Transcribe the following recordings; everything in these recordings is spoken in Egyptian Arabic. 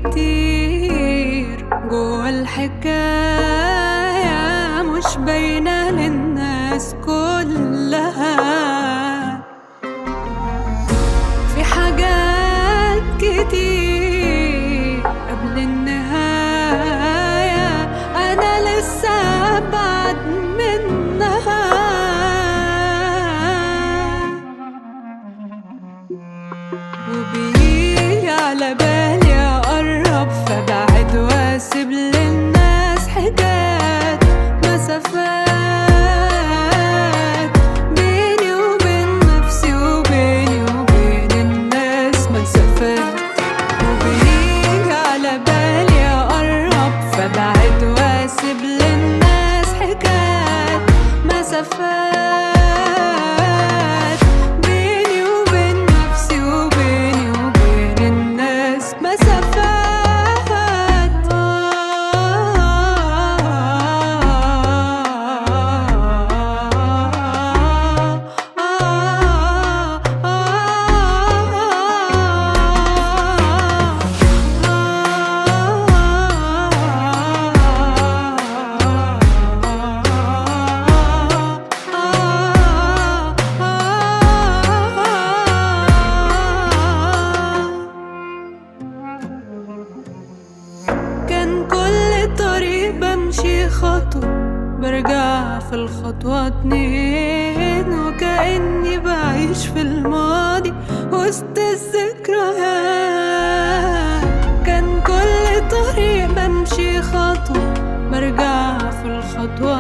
كتير جوا الحكاية مش باينة للناس كلها في حاجات كتير قبل النهاية أنا لسه أبعد منها وبيجي على بالي أقرب فبعد وأسيب للناس حكايات مسافات بيني وبين نفسي وبيني وبين الناس مسافات وبيجي على بالي أقرب فبعد وأسيب للناس حكايات مسافات بيني وبين نفسي وبيني وبين الناس مسافات كان كل طريق بمشي خطوة برجع في الخطوة اتنين وكأني بعيش في الماضي وسط الذكريات كان كل طريق بمشي خطوة برجع في الخطوة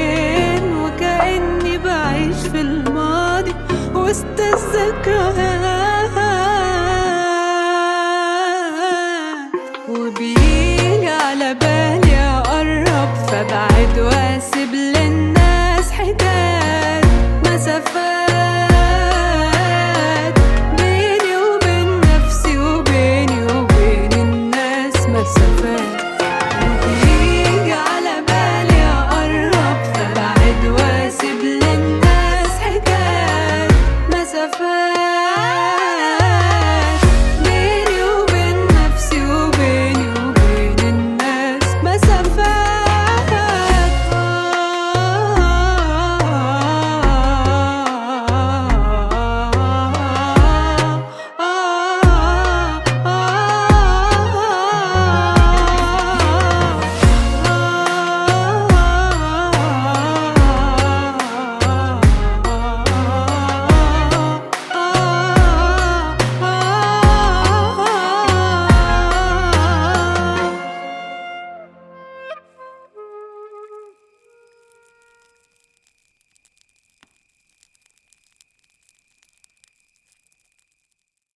اتنين وكأني بعيش في الماضي وسط الذكريات